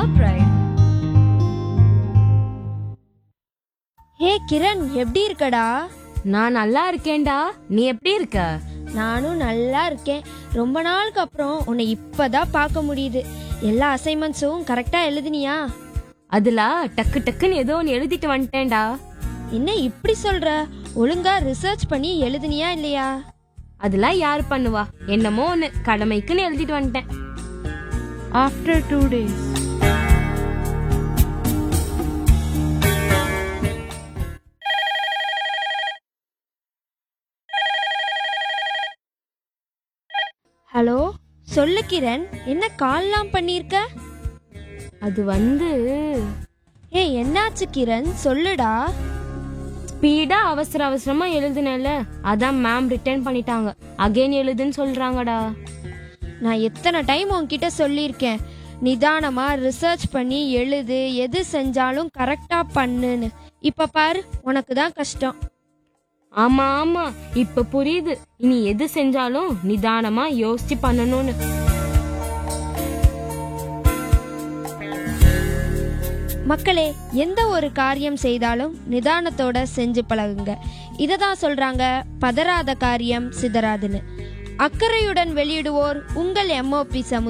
our pride. ஹே கிரண் எப்படி இருக்கடா நான் நல்லா இருக்கேன்டா நீ எப்படி இருக்க நானும் நல்லா இருக்கேன் ரொம்ப நாளுக்கு அப்புறம் உன்னை இப்பதான் பார்க்க முடியுது எல்லா அசைன்மெண்ட்ஸும் கரெக்டா எழுதுனியா அதுல டக்கு டக்குன்னு ஏதோ ஒன்று எழுதிட்டு வந்துட்டேன்டா என்ன இப்படி சொல்ற ஒழுங்கா ரிசர்ச் பண்ணி எழுதுனியா இல்லையா அதெல்லாம் யார் பண்ணுவா என்னமோ ஒன்று கடமைக்குன்னு எழுதிட்டு வந்துட்டேன் After two days. ஹலோ சொல்லு கிரண் என்ன கால்லாம் பண்ணிருக்க அது வந்து ஏ என்னாச்சு கிரண் சொல்லுடா ஸ்பீடா அவசர அவசரமா எழுதுனேல அதான் மேம் ரிட்டர்ன் பண்ணிட்டாங்க அகைன் எழுதுன்னு சொல்றாங்கடா நான் எத்தனை டைம் உன்கிட்ட சொல்லியிருக்கேன் நிதானமா ரிசர்ச் பண்ணி எழுது எது செஞ்சாலும் கரெக்டா பண்ணுன்னு இப்ப பாரு உனக்கு தான் கஷ்டம் ஆமா ஆமா இப்ப புரியுது இனி எது செஞ்சாலும் நிதானமா யோசிச்சு பண்ணணும்னு மக்களே எந்த ஒரு காரியம் செய்தாலும் நிதானத்தோட செஞ்சு பழகுங்க இதை தான் சொல்றாங்க பதறாத காரியம் சிதறாதுன்னு அக்கறையுடன் வெளியிடுவோர் உங்கள் எம்ஓபி சமு